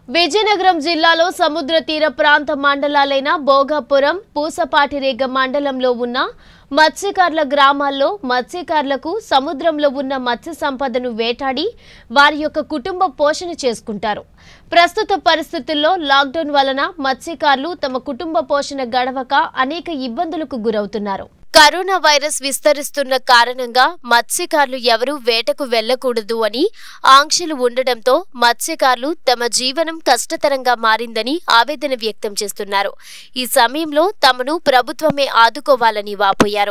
విజయనగరం జిల్లాలో సముద్ర తీర ప్రాంత మండలాలైన భోగాపురం పూసపాటిరేగ మండలంలో ఉన్న మత్స్యకారుల గ్రామాల్లో మత్స్యకారులకు సముద్రంలో ఉన్న మత్స్య సంపదను వేటాడి వారి యొక్క కుటుంబ పోషణ చేసుకుంటారు ప్రస్తుత పరిస్థితుల్లో లాక్డౌన్ వలన మత్స్యకారులు తమ కుటుంబ పోషణ గడవక అనేక ఇబ్బందులకు గురవుతున్నారు కరోనా వైరస్ విస్తరిస్తున్న కారణంగా మత్స్యకారులు ఎవరూ వేటకు వెళ్లకూడదు అని ఆంక్షలు ఉండడంతో మత్స్యకారులు తమ జీవనం కష్టతరంగా మారిందని ఆవేదన వ్యక్తం చేస్తున్నారు ఈ సమయంలో తమను ప్రభుత్వమే ఆదుకోవాలని వాపోయారు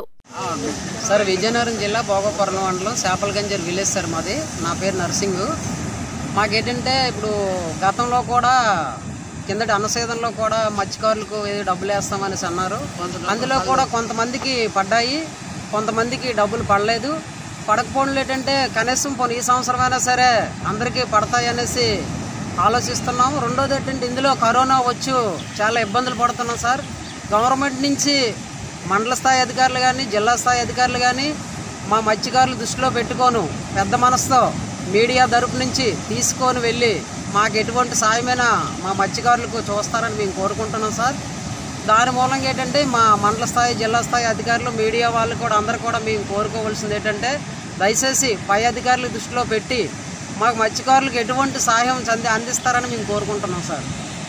సార్ విజయనగరం జిల్లా భోగపురం మండలం చేపలగంజర్ విలేజ్ సార్ మాది నా పేరు నర్సింగ్ మాకేంటంటే ఇప్పుడు గతంలో కూడా కిందటి అన్నసీజన్లో కూడా మత్స్యకారులకు ఏదో డబ్బులు వేస్తామనేసి అన్నారు అందులో కూడా కొంతమందికి పడ్డాయి కొంతమందికి డబ్బులు పడలేదు పడకపోవడం ఏంటంటే కనీసం పోనీ ఈ సంవత్సరమైనా సరే అందరికీ పడతాయి అనేసి ఆలోచిస్తున్నాం రెండోది ఏంటంటే ఇందులో కరోనా వచ్చు చాలా ఇబ్బందులు పడుతున్నాం సార్ గవర్నమెంట్ నుంచి మండల స్థాయి అధికారులు కానీ జిల్లా స్థాయి అధికారులు కానీ మా మత్స్యకారులు దృష్టిలో పెట్టుకోను పెద్ద మనసుతో మీడియా తరపు నుంచి తీసుకొని వెళ్ళి మాకు ఎటువంటి సాయమైనా మా మత్స్యకారులకు చూస్తారని మేము కోరుకుంటున్నాం సార్ దాని మూలంగా ఏంటంటే మా మండల స్థాయి జిల్లా స్థాయి అధికారులు మీడియా వాళ్ళు కూడా అందరూ కూడా మేము కోరుకోవాల్సింది ఏంటంటే దయచేసి పై అధికారులు దృష్టిలో పెట్టి మాకు మత్స్యకారులకు ఎటువంటి సహాయం చంది అందిస్తారని మేము కోరుకుంటున్నాం సార్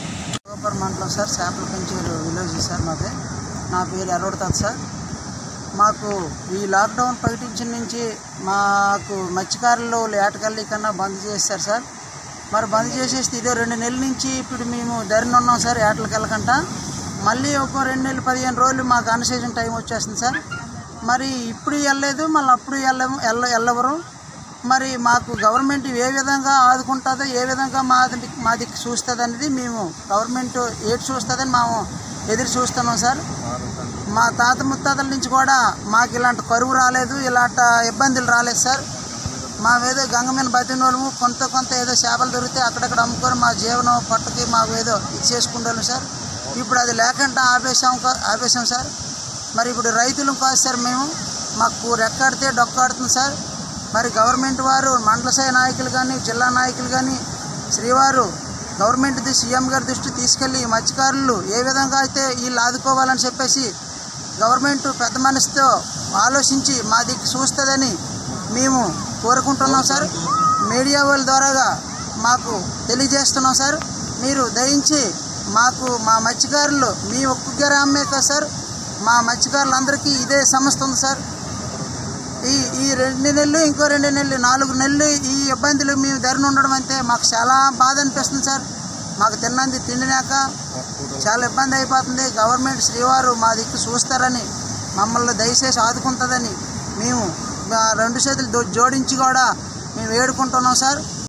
సూపర్ మండలం సార్ చేపల కంచూరు విలేజ్ సార్ మాది నా పేరు ఎర్రోడతాది సార్ మాకు ఈ లాక్డౌన్ ప్రకటించిన నుంచి మాకు మత్స్యకారులు ఏటకెళ్ళి కన్నా బంద్ చేశారు సార్ మరి బంద్ చేసేస్తే ఇదే రెండు నెలల నుంచి ఇప్పుడు మేము ధరని ఉన్నాం సార్ ఏటలకు వెళ్ళకంట మళ్ళీ ఒక రెండు నెలలు పదిహేను రోజులు మాకు అన్ సీజన్ టైం వచ్చేస్తుంది సార్ మరి ఇప్పుడు వెళ్ళలేదు మళ్ళీ అప్పుడు వెళ్ళము వెళ్ళ వెళ్ళవరు మరి మాకు గవర్నమెంట్ ఏ విధంగా ఆదుకుంటుందో ఏ విధంగా మా మా దిక్కు చూస్తుంది అనేది మేము గవర్నమెంట్ ఏటి చూస్తుందని మేము ఎదురు చూస్తున్నాం సార్ మా తాత ముత్తాతల నుంచి కూడా మాకు ఇలాంటి కరువు రాలేదు ఇలాంటి ఇబ్బందులు రాలేదు సార్ మా ఏదో గంగ మీద బతిన వాళ్ళము కొంత కొంత ఏదో చేపలు దొరికితే అక్కడక్కడ అమ్ముకొని మా జీవనం పట్టుకి మాకు ఏదో ఇది చేసుకుంటాను సార్ ఇప్పుడు అది లేకుండా ఆపేసాం కా- ఆపేసాం సార్ మరి ఇప్పుడు రైతులు కాదు సార్ మేము మాకు రెక్కాడితే డొక్కాడుతుంది సార్ మరి గవర్నమెంట్ వారు మండల స్థాయి నాయకులు కానీ జిల్లా నాయకులు కానీ శ్రీవారు గవర్నమెంట్ ది సీఎం గారి దృష్టి తీసుకెళ్ళి ఈ మత్స్యకారులు ఏ విధంగా అయితే వీళ్ళు ఆదుకోవాలని చెప్పేసి గవర్నమెంట్ పెద్ద మనసుతో ఆలోచించి మా దిక్కు చూస్తుందని మేము కోరుకుంటున్నాం సార్ మీడియా వాళ్ళ ద్వారాగా మాకు తెలియజేస్తున్నాం సార్ మీరు దయించి మాకు మా మత్స్యకారులు మీ ఒక్క గ్రామే కదా సార్ మా మత్స్యకారులందరికీ ఇదే సమస్య ఉంది సార్ ఈ ఈ రెండు నెలలు ఇంకో రెండు నెలలు నాలుగు నెలలు ఈ ఇబ్బందులు మేము ధరను ఉండడం అంతే మాకు చాలా బాధ అనిపిస్తుంది సార్ మాకు తిన్నంది తిండినాక చాలా ఇబ్బంది అయిపోతుంది గవర్నమెంట్ శ్రీవారు మా దిక్కు చూస్తారని మమ్మల్ని దయచేసి ఆదుకుంటుందని మేము ఆ రెండు చేతులు దో- జోడించి కూడా మేము వేడుకుంటున్నాం సార్